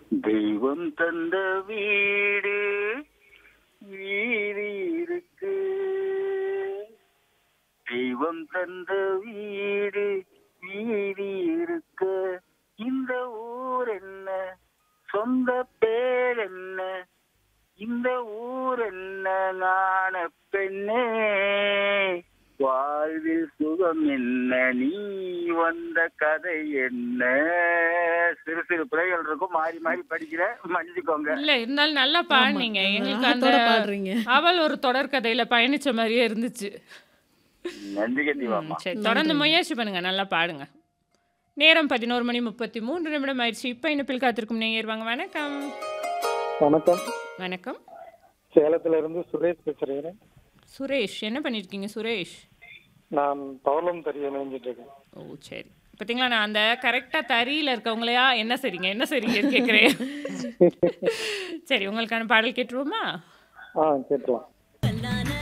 தெய்வம் தந்த வீடு வீதி இருக்கு தெய்வம் தந்த வீடு வீதி இருக்க இந்த ஊர் என்ன சொந்த பேர் என்ன இந்த ஊர் என்ன ஞான பெண்ணே வாழ்வில் சுகம் என்ன நீ வந்த கதை என்ன சிறு சிறு பிள்ளைகள் இருக்கும் மாறி மாறி படிக்கிறேன் மன்னிச்சுக்கோங்க இல்ல இருந்தாலும் நல்லா பாடுனீங்க எங்களுக்கு அந்த ராகத்தோட பாடுறீங்க அவள் ஒரு தொடர்கதையில பயணிச்ச மாதிரியே இருந்துச்சு நன்றி கண்டி ம், வாமா சரி தொடர்ந்து முயற்சி பண்ணுங்க நல்லா பாடுங்க நேரம் பதினோரு மணி முப்பத்தி மூன்று நிமிடம் ஆயிடுச்சு இப்ப இணைப்பில் காத்திருக்கும் நேயர் வாங்க வணக்கம் வணக்கம் வணக்கம் சேலத்துல இருந்து சுரேஷ் பேசுறேன் சுரேஷ் என்ன பண்ணிருக்கீங்க சுரேஷ் நான் பவளம் தறிய நினைஞ்சிட்டு இருக்கேன் ஓ சரி பார்த்தீங்களா நான் அந்த கரெக்டாக தறியில் இருக்கவங்களையா என்ன சரிங்க என்ன சரிங்க கேட்குறேன் சரி உங்களுக்கான பாடல் கேட்டுருவோமா ஆ கேட்கலாம்